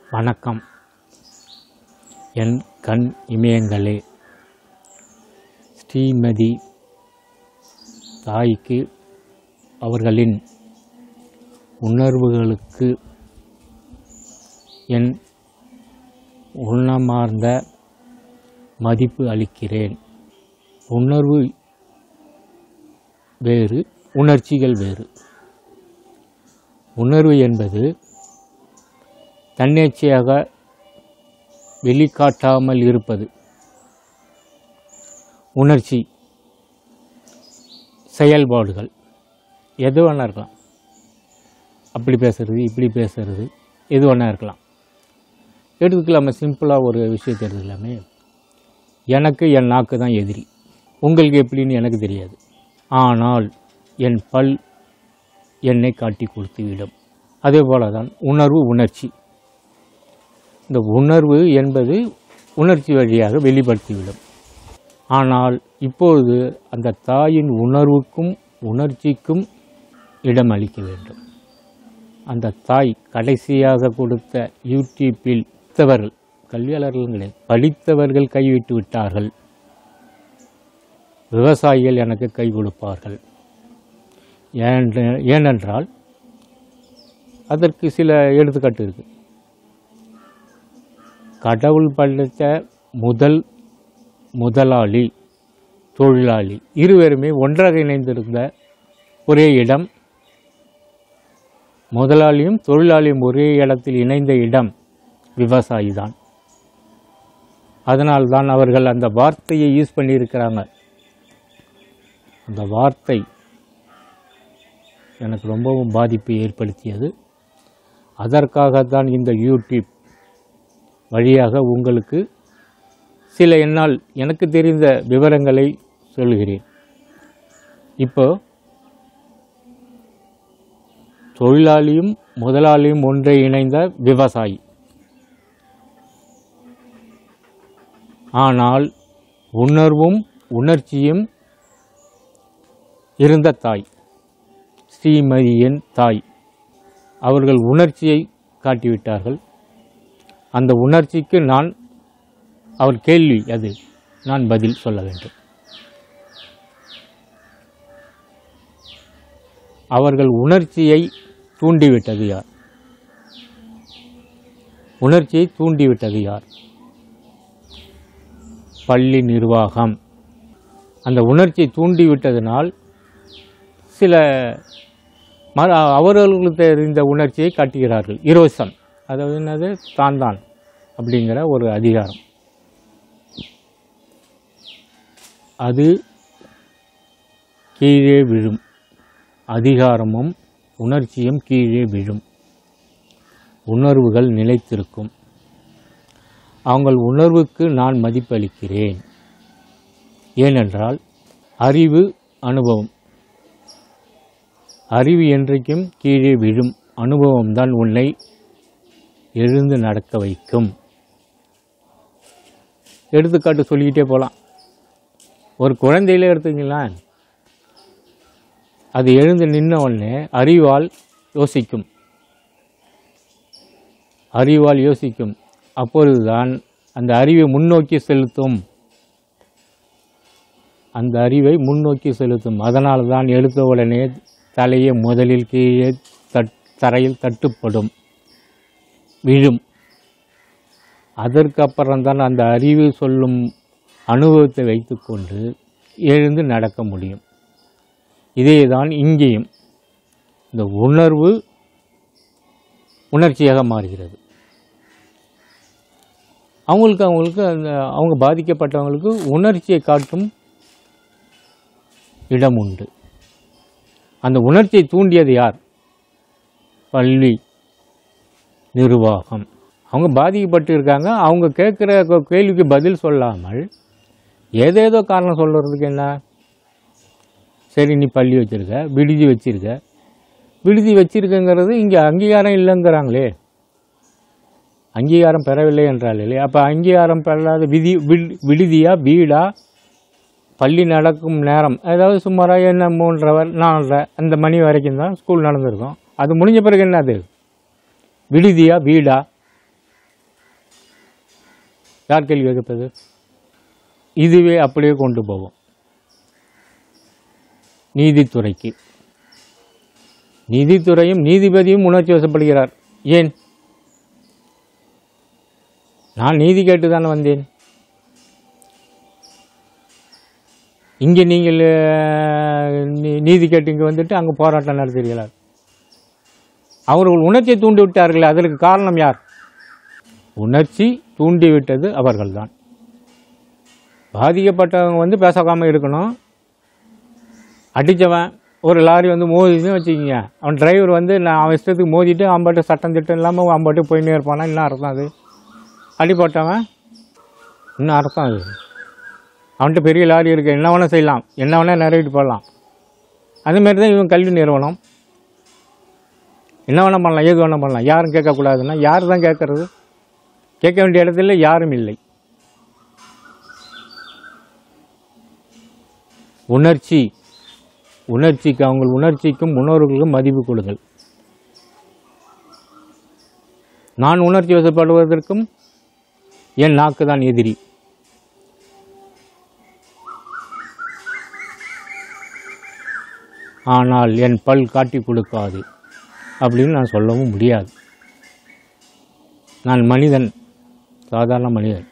வணக்கம் என் கண் இமயங்களே ஸ்ரீமதி தாய்க்கு அவர்களின் உணர்வுகளுக்கு என் உண்ணமார்ந்த மதிப்பு அளிக்கிறேன் உணர்வு வேறு உணர்ச்சிகள் வேறு உணர்வு என்பது தன்னேச்சையாக வெளிக்காட்டாமல் இருப்பது உணர்ச்சி செயல்பாடுகள் எது வேணா இருக்கலாம் அப்படி பேசுறது இப்படி பேசுறது எது வேணா இருக்கலாம் எடுத்துக்கலாமா சிம்பிளாக ஒரு விஷயத்தை எடுத்துக்கலாமே எனக்கு என் நாக்கு தான் எதிரி உங்களுக்கு எப்படின்னு எனக்கு தெரியாது ஆனால் என் பல் என்னை காட்டி கொடுத்து விடும் அதே போல தான் உணர்வு உணர்ச்சி இந்த உணர்வு என்பது உணர்ச்சி வழியாக வெளிப்படுத்திவிடும் ஆனால் இப்பொழுது அந்த தாயின் உணர்வுக்கும் உணர்ச்சிக்கும் இடம் அளிக்க வேண்டும் அந்த தாய் கடைசியாக கொடுத்த யூடியூப்பில் படித்தவர்கள் கல்வியாளர்கள் கிடையாது படித்தவர்கள் கைவிட்டு விட்டார்கள் விவசாயிகள் எனக்கு கை கொடுப்பார்கள் ஏன்ற- ஏனென்றால் அதற்கு சில எடுத்துக்காட்டு இருக்கு கடவுள் படைத்த முதல் முதலாளி தொழிலாளி இருவருமே ஒன்றாக இணைந்திருந்த ஒரே இடம் முதலாளியும் தொழிலாளியும் ஒரே இடத்தில் இணைந்த இடம் விவசாயி தான் அதனால்தான் அவர்கள் அந்த வார்த்தையை யூஸ் பண்ணியிருக்கிறாங்க அந்த வார்த்தை எனக்கு ரொம்பவும் பாதிப்பை ஏற்படுத்தியது அதற்காகத்தான் இந்த யூடியூப் வழியாக உங்களுக்கு சில என்னால் எனக்கு தெரிந்த விவரங்களை சொல்கிறேன் இப்போ தொழிலாளியும் முதலாளியும் ஒன்றை இணைந்த விவசாயி ஆனால் உணர்வும் உணர்ச்சியும் இருந்த தாய் ஸ்ரீமதியின் தாய் அவர்கள் உணர்ச்சியை காட்டிவிட்டார்கள் அந்த உணர்ச்சிக்கு நான் அவர் கேள்வி அது நான் பதில் சொல்ல வேண்டும் அவர்கள் உணர்ச்சியை தூண்டிவிட்டது யார் உணர்ச்சியை தூண்டிவிட்டது யார் பள்ளி நிர்வாகம் அந்த உணர்ச்சியை தூண்டிவிட்டதனால் சில ம அவர்களுக்கு தெரிந்த உணர்ச்சியை காட்டுகிறார்கள் இரோசன் அதாவது என்னது தான் தான் அப்படிங்கிற ஒரு அதிகாரம் அது கீழே விழும் அதிகாரமும் உணர்ச்சியும் கீழே விழும் உணர்வுகள் நிலைத்திருக்கும் அவங்கள் உணர்வுக்கு நான் மதிப்பளிக்கிறேன் ஏனென்றால் அறிவு அனுபவம் அறிவு என்றைக்கும் கீழே விழும் அனுபவம்தான் உன்னை எழுந்து நடக்க வைக்கும் எடுத்துக்காட்டு சொல்லிக்கிட்டே போகலாம் ஒரு குழந்தையில எடுத்துக்கலாம் அது எழுந்து நின்ன உடனே அறிவால் யோசிக்கும் அறிவால் யோசிக்கும் அப்பொழுதுதான் அந்த அறிவை முன்னோக்கி செலுத்தும் அந்த அறிவை முன்னோக்கி செலுத்தும் அதனால் தான் எடுத்த உடனே தலையை முதலில் கீழே தட் தரையில் தட்டுப்படும் விழும் அதற்கப்புறம்தான் அந்த அறிவு சொல்லும் அனுபவத்தை வைத்துக்கொண்டு எழுந்து நடக்க முடியும் இதே தான் இங்கேயும் இந்த உணர்வு உணர்ச்சியாக மாறுகிறது அவங்களுக்கு அவங்களுக்கு அந்த அவங்க பாதிக்கப்பட்டவங்களுக்கு உணர்ச்சியை காட்டும் இடம் உண்டு அந்த உணர்ச்சியை தூண்டியது யார் பள்ளி நிர்வாகம் அவங்க பாதிக்கப்பட்டு இருக்காங்க அவங்க கேட்குற கேள்விக்கு பதில் சொல்லாமல் ஏதேதோ காரணம் சொல்கிறதுக்கு என்ன சரி நீ பள்ளி வச்சுருக்க விடுதி வச்சுருக்க விடுதி வச்சிருக்கங்கிறது இங்கே அங்கீகாரம் இல்லைங்கிறாங்களே அங்கீகாரம் பெறவில்லை என்றால் இல்லை அப்போ அங்கீகாரம் பெறாத விதி வில்- விடுதியா வீடா பள்ளி நடக்கும் நேரம் அதாவது சுமாராக என்ன மூன்றரை வரை நாலரை அந்த மணி வரைக்கும் தான் ஸ்கூல் நடந்திருக்கும் அது முடிஞ்ச பிறகு என்னது விடுதியா வீடா யார் கேள்வி கேட்பது இதுவே அப்படியே கொண்டு போகும் நீதித்துறைக்கு நீதித்துறையும் நீதிபதியும் உணர்ச்சி வசப்படுகிறார் ஏன் நான் நீதி கேட்டு தானே வந்தேன் இங்கே நீங்கள் அஹ், நீ- நீதி கேட்டு இங்கே வந்துட்டு அங்கே போராட்டம் நடத்துகிறீர்களார் அவர்கள் உணர்ச்சியை தூண்டி விட்டார்கள் அதற்கு காரணம் யார் உணர்ச்சி தூண்டிவிட்டது அவர்கள்தான் பாதிக்கப்பட்டவங்க வந்து பேசாமல் இருக்கணும் அடித்தவன் ஒரு லாரி வந்து மோதின்னு வச்சுக்கிங்க அவன் டிரைவர் வந்து நான் அவன் இஷ்டத்துக்கு மோதிட்டு அவன் பாட்டு சட்டம் திட்டம் இல்லாமல் அவன் பாட்டு போயின்னே இருப்பானா என்ன அர்த்தம் அது அடிப்பட்டவன் இன்னும் அர்த்தம் அது அவன்கிட்ட பெரிய லாரி இருக்கு என்ன வேணால் செய்யலாம் என்ன வேணால் நிறைவேற்றி போடலாம் அதேமாரி தான் இவன் கல்வி நிறுவனம் என்ன வேணால் பண்ணலாம் ஏது வேணால் பண்ணலாம் யாரும் கேட்கக்கூடாதுன்னா யார் தான் கேட்கறது கேட்க வேண்டிய இடத்துல யாரும் இல்லை உணர்ச்சி உணர்ச்சிக்கு அவங்க உணர்ச்சிக்கும் முன்னோர்களுக்கும் மதிப்பு கொடுங்கள் நான் உணர்ச்சி வசப்படுவதற்கும் என் நாக்கு தான் எதிரி ஆனால் என் பல் காட்டி கொடுக்காது அப்படின்னு நான் சொல்லவும் முடியாது நான் மனிதன் சாதாரண மனிதன்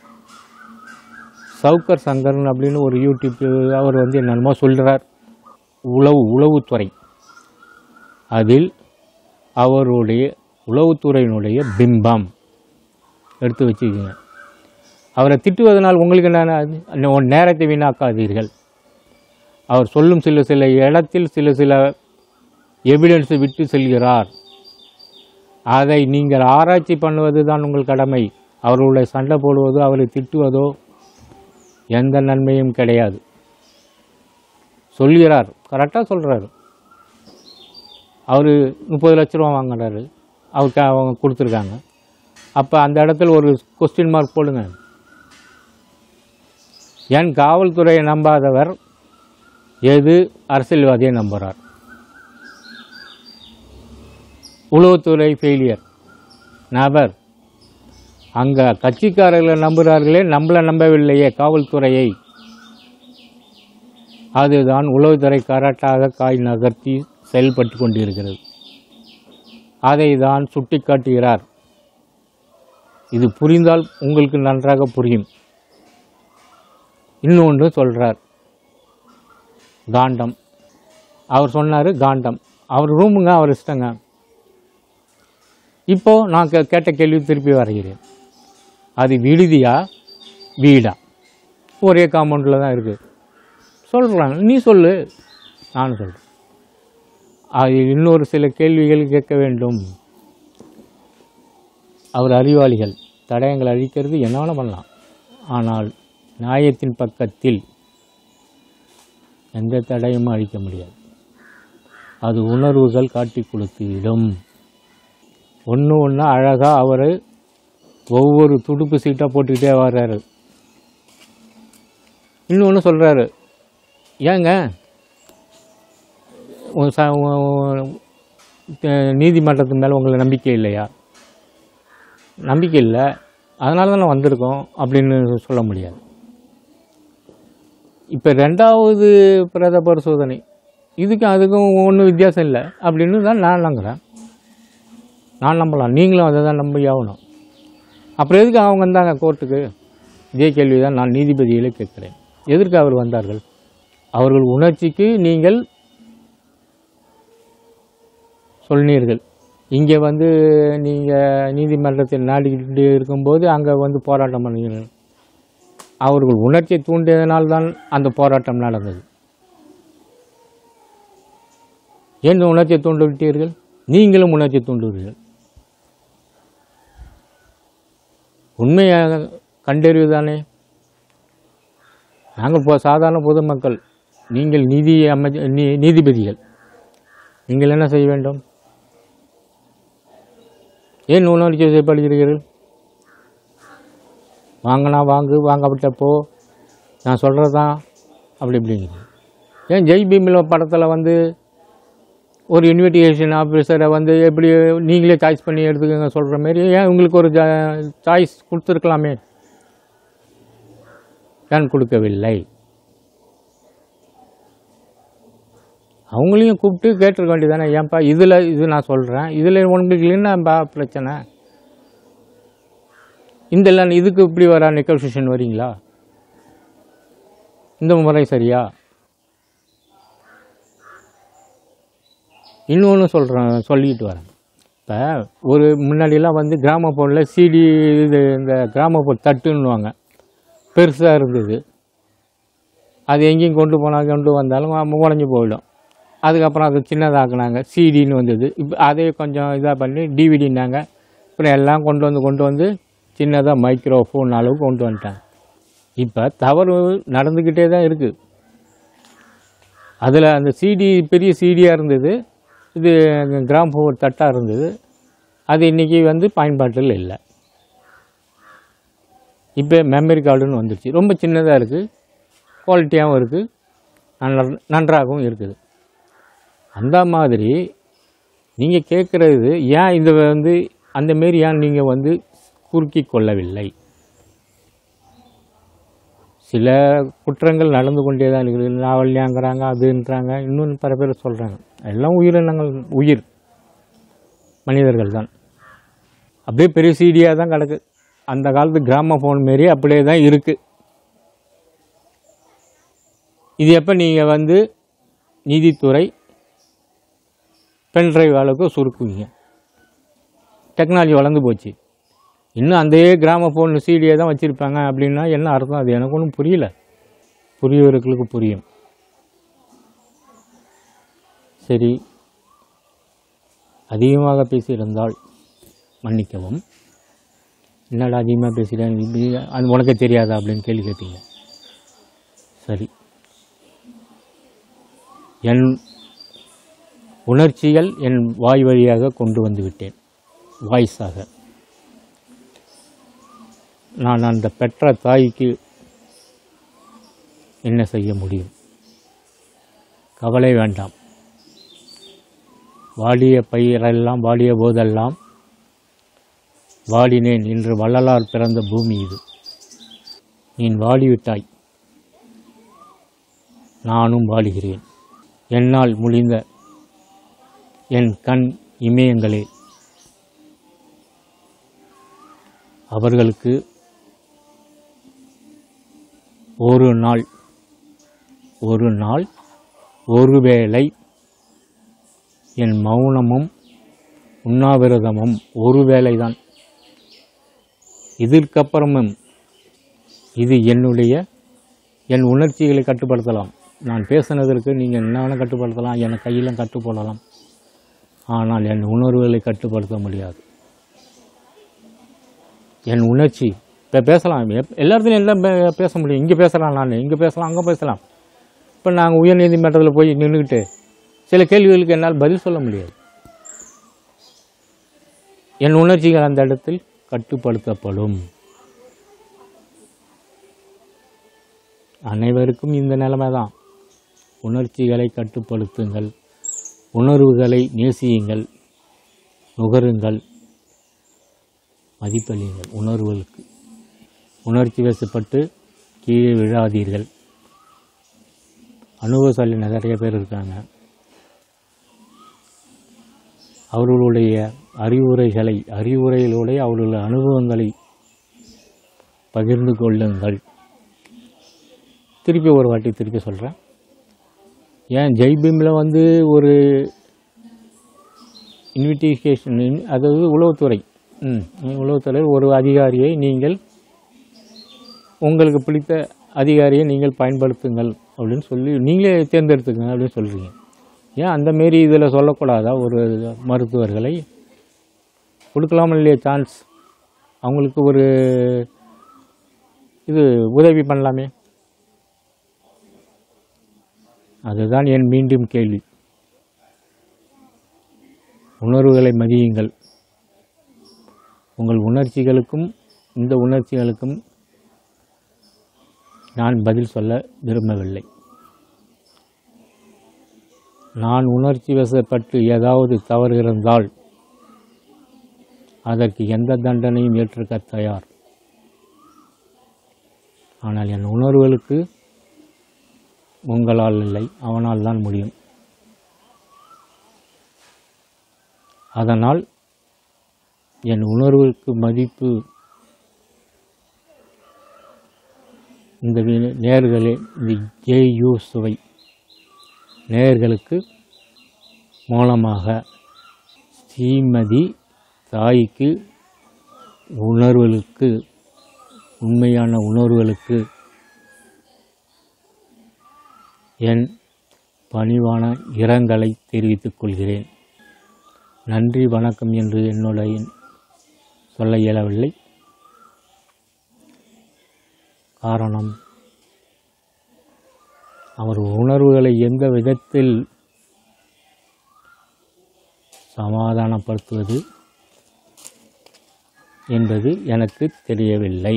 சவுக்கர் சங்கரன் அப்படின்னு ஒரு யூடியூப் அவர் வந்து என்னென்னமோ சொல்கிறார் உளவு உளவுத்துறை அதில் அவருடைய உளவுத்துறையினுடைய பிம்பம் எடுத்து வச்சுக்கோங்க அவரை திட்டுவதனால் உங்களுக்கு என்ன அது? உன் நேரத்தை வீணாக்காதீர்கள் அவர் சொல்லும் சில சில இடத்தில் சில சில எவிடன்ஸை விட்டு செல்கிறார் அதை நீங்கள் ஆராய்ச்சி பண்ணுவது தான் உங்கள் கடமை அவர்களுடைய சண்டை போடுவதோ அவரை திட்டுவதோ எந்த நன்மையும் கிடையாது சொல்கிறார் கரெக்டாக சொல்கிறாரு அவர் முப்பது லட்ச ரூபா வாங்குறாரு அவருக்கு அவங்க கொடுத்துருக்காங்க அப்போ அந்த இடத்துல ஒரு கொஸ்டின் மார்க் போடுங்க ஏன் காவல்துறையை நம்பாதவர் எது அரசியல்வாதியை நம்புகிறார் உளவுத்துறை ஃபெயிலியர் நபர் அங்கே கட்சிக்காரர்களை நம்புகிறார்களே நம்மளை நம்பவில்லையே காவல்துறையை அதுதான் உளவுத்துறை கரெக்டாக காய் நகர்த்தி செயல்பட்டு கொண்டிருக்கிறது அதை தான் சுட்டிக்காட்டுகிறார் இது புரிந்தால் உங்களுக்கு நன்றாக புரியும் இன்னொன்று சொல்கிறார் காண்டம் அவர் சொன்னார் காண்டம் அவர் ரூமுங்க அவர் இஷ்டங்க இப்போ நான் கே- கேட்ட கேள்வி திருப்பி வரைகிறேன் அது விடுதியா வீடா ஒரே காம்பவுண்டில் தான் இருக்குது சொல்கிறாங்க நீ சொல்லு நான் சொல்கிறேன் அது இன்னொரு சில கேள்விகள் கேட்க வேண்டும் அவர் அறிவாளிகள் தடயங்களை அழிக்கிறது என்ன வேணால் பண்ணலாம் ஆனால் நியாயத்தின் பக்கத்தில் எந்த தடயமும் அழிக்க முடியாது அது உணர்வுகள் காட்டி கொடுத்துவிடும் ஒன்று ஒன்று அழகாக அவர் ஒவ்வொரு துடுப்பு சீட்டாக போட்டுக்கிட்டே வர்றாரு இன்னொன்று சொல்கிறாரு ஏங்க உங்க ச- உ- உ- த- நீதிமன்றத்து மேலே உங்களுக்கு நம்பிக்கை இல்லையா நம்பிக்கை இல்லை அதனால தான் நான் வந்திருக்கோம் அப்படின்னு சொல்ல முடியாது இப்போ ரெண்டாவது பிரத பரிசோதனை இதுக்கும் அதுக்கும் ஒன்றும் வித்தியாசம் இல்லை அப்படின்னு தான் நான் நம்புகிறேன் நான் நம்பலாம் நீங்களும் அதை தான் நம்பி ஆகணும் அப்புறம் எதுக்கு அவங்க வந்தாங்க கோர்ட்டுக்கு இதே கேள்வி தான் நான் நீதிபதிகளை கேட்குறேன் எதற்கு அவர் வந்தார்கள் அவர்கள் உணர்ச்சிக்கு நீங்கள் சொன்னீர்கள் இங்கே வந்து நீங்கள் நீதிமன்றத்தில் நாடிக்கிட்டு இருக்கும்போது அங்கே வந்து போராட்டம் பண்ணுவீர்கள் அவர்கள் உணர்ச்சியை தூண்டியதனால் தான் அந்த போராட்டம் நடந்தது ஏன் இந்த உணர்ச்சியை தூண்டு விட்டீர்கள் நீங்களும் உணர்ச்சி தூண்டுவீர்கள் உண்மையாக கண்டறிவுதானே நாங்கள் இப்போ சாதாரண பொதுமக்கள் நீங்கள் நீதி அமை நீ நீதிபதிகள் நீங்கள் என்ன செய்ய வேண்டும் ஏன் உணர்ச்சி செய்யப்படுகிறீர்கள் வாங்கினா வாங்கு வாங்கப்பட்ட போ நான் சொல்கிறது தான் அப்படி இப்படிங்க ஏன் ஜெய் பீமில் படத்தில் வந்து ஒரு இன்வெஸ்டிகேஷன் ஆஃபீஸரை வந்து எப்படி நீங்களே சாய்ஸ் பண்ணி எடுத்துக்கங்க சொல்கிற மாரி ஏன் உங்களுக்கு ஒரு சாய்ஸ் கொடுத்துருக்கலாமே ஏன் கொடுக்கவில்லை அவங்களையும் கூப்பிட்டு கேட்டிருக்க வேண்டியதானே ஏன்பா இதில் இது நான் சொல்கிறேன் இதில் உங்களுக்கு என்னப்பா பிரச்சனை இந்த இல்லை இதுக்கு இப்படி வரா நெகோசியேஷன் வரீங்களா இந்த முறை சரியா இன்னொன்று சொல்கிறேன் சொல்லிட்டு வரேன் இப்போ ஒரு முன்னாடியெல்லாம் வந்து கிராமப்புறத்தில் சிடி இது இந்த கிராமப்புற தட்டுன்னுவாங்க பெருசாக இருந்தது அது எங்கேயும் கொண்டு போனால் கொண்டு வந்தாலும் உடஞ்சி போயிடும் அதுக்கப்புறம் அது சின்னதாக்குனாங்க சிடின்னு வந்தது இப்போ அதே கொஞ்சம் இதாக பண்ணி டிவிடின்னாங்க அப்புறம் எல்லாம் கொண்டு வந்து கொண்டு வந்து சின்னதாக மைக்ரோஃபோன் அளவுக்கு கொண்டு வந்துட்டாங்க இப்போ தவறு நடந்துக்கிட்டே தான் இருக்குது அதில் அந்த சிடி பெரிய சிடியாக இருந்தது இது கிராமப்புற தட்டாக இருந்தது அது இன்றைக்கி வந்து பயன்பாட்டில் இல்லை இப்போ மெமரி கார்டுன்னு வந்துருச்சு ரொம்ப சின்னதாக இருக்குது குவாலிட்டியாகவும் இருக்குது நல்ல நன்றாகவும் இருக்குது அந்த மாதிரி நீங்கள் கேட்குறது ஏன் இது வந்து அந்த மாரி ஏன் நீங்கள் வந்து குறுக்கி கொள்ளவில்லை சில குற்றங்கள் நடந்து கொண்டே தான் இருக்குது நாவல்யாங்கிறாங்க அதுன்றாங்க இன்னும் பல பேர் சொல்கிறாங்க எல்லாம் உயிரினங்கள் உயிர் மனிதர்கள் தான் அப்படியே பெரிய சீடியாக தான் கிடக்கு அந்த காலத்து கிராம ஃபோன் மாரி அப்படியே தான் இருக்குது இது எப்போ நீங்கள் வந்து நீதித்துறை பென்ட்ரைவ் அளவுக்கு சுருக்குவீங்க டெக்னாலஜி வளர்ந்து போச்சு இன்னும் அந்த கிராம ஃபோன் சீடியை தான் வச்சுருப்பாங்க அப்படின்னா என்ன அர்த்தம் அது எனக்கு ஒன்றும் புரியல புரியவர்களுக்கு புரியும் சரி அதிகமாக பேசியிருந்தால் மன்னிக்கவும் என்னடா அதிகமாக பேசுகிறேன் இப்படி அது உனக்கு தெரியாதா அப்படின்னு கேள்வி கேட்டீங்க சரி என் உணர்ச்சிகள் என் வாய் வழியாக கொண்டு வந்து விட்டேன் வாய்ஸாக நான் அந்த பெற்ற தாய்க்கு என்ன செய்ய முடியும் கவலை வேண்டாம் வாடிய பயிரெல்லாம் வாடிய போதெல்லாம் வாடினேன் இன்று வள்ளலார் பிறந்த பூமி இது நீ வாடிவிட்டாய் நானும் வாடுகிறேன் என்னால் முடிந்த என் கண் இமயங்களே அவர்களுக்கு ஒரு நாள் ஒரு நாள் ஒருவேளை என் மௌனமும் உண்ணாவிரதமும் ஒரு வேளைதான் இதற்கப்புறமும் இது என்னுடைய என் உணர்ச்சிகளை கட்டுப்படுத்தலாம் நான் பேசுனதற்கு நீங்கள் என்ன வேணால் கட்டுப்படுத்தலாம் என் கையிலும் கட்டுப்படலாம் ஆனால் என் உணர்வுகளை கட்டுப்படுத்த முடியாது என் உணர்ச்சி இப்போ பேசலாம் எப்- எல்லா இடத்துலையும் எல்லாம் பே- பேச முடியும் இங்கே பேசலாம் நான் இங்கே பேசலாம் அங்கே பேசலாம் இப்போ நாங்கள் உயர்நீதிமன்றத்தில் போய் நின்றுக்கிட்டு சில கேள்விகளுக்கு என்னால் பதில் சொல்ல முடியாது என் உணர்ச்சிகள் அந்த இடத்தில் கட்டுப்படுத்தப்படும் அனைவருக்கும் இந்த நிலைமை தான் உணர்ச்சிகளை கட்டுப்படுத்துங்கள் உணர்வுகளை நேசியுங்கள் நுகருங்கள் மதிப்பளியுங்கள் உணர்வுகளுக்கு உணர்ச்சி வசப்பட்டு கீழே விழாதீர்கள் அனுபவசாலி நிறைய பேர் இருக்காங்க அவர்களுடைய அறிவுரைகளை அறிவுரைகளுடைய அவர்களுடைய அனுபவங்களை பகிர்ந்து கொள்ளுங்கள் திருப்பி ஒரு வாட்டி திருப்பி சொல்கிறேன் ஏன் ஜெய்பீமில் வந்து ஒரு இன்விடிகேஷன் அதாவது உளவுத்துறை ம் உளவுத்துறை ஒரு அதிகாரியை நீங்கள் உங்களுக்கு பிடித்த அதிகாரியை நீங்கள் பயன்படுத்துங்கள் அப்படின்னு சொல்லி நீங்களே தேர்ந்தெடுத்துக்கங்க அப்படின்னு சொல்கிறீங்க ஏன் அந்த மாரி இதில் சொல்லக்கூடாதா ஒரு மருத்துவர்களை கொடுக்கலாம் இல்லையா சான்ஸ் அவங்களுக்கு ஒரு இது உதவி பண்ணலாமே அதுதான் என் மீண்டும் கேள்வி உணர்வுகளை மதியுங்கள் உங்கள் உணர்ச்சிகளுக்கும் இந்த உணர்ச்சிகளுக்கும் நான் பதில் சொல்ல விரும்பவில்லை நான் உணர்ச்சி வசப்பட்டு ஏதாவது தவறு இருந்தால் அதற்கு எந்த தண்டனையும் ஏற்றுக்க தயார் ஆனால் என் உணர்வுகளுக்கு உங்களால் இல்லை அவனால் தான் முடியும் அதனால் என் உணர்வுக்கு மதிப்பு இந்த வி- நேயர்களே இந்த ஜேயு சுவை நேயர்களுக்கு மூலமாக ஸ்ரீமதி தாய்க்கு உணர்வுகளுக்கு உண்மையான உணர்வுகளுக்கு என் பணிவான இரங்கலை தெரிவித்துக் கொள்கிறேன் நன்றி வணக்கம் என்று என்னுடைய சொல்ல இயலவில்லை காரணம் அவர் உணர்வுகளை எந்த விதத்தில் சமாதானப்படுத்துவது என்பது எனக்கு தெரியவில்லை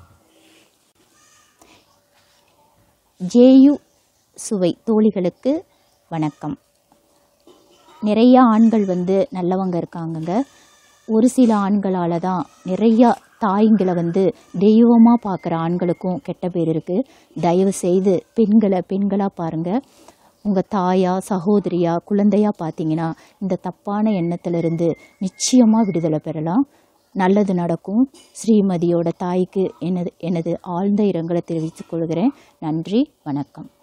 ஜேயு சுவை தோழிகளுக்கு வணக்கம் நிறைய ஆண்கள் வந்து நல்லவங்க இருக்காங்கங்க ஒரு சில ஆண்களால் தான் நிறைய தாய்ங்களை வந்து தெய்வமாக பார்க்குற ஆண்களுக்கும் கெட்ட பேர் இருக்குது தயவு செய்து பெண்களை பெண்களாக பாருங்கள் உங்கள் தாயா சகோதரியா குழந்தையா பார்த்தீங்கன்னா இந்த தப்பான எண்ணத்திலிருந்து நிச்சயமாக விடுதலை பெறலாம் நல்லது நடக்கும் ஸ்ரீமதியோட தாய்க்கு எனது எனது ஆழ்ந்த இரங்கலை தெரிவித்துக் கொள்கிறேன் நன்றி வணக்கம்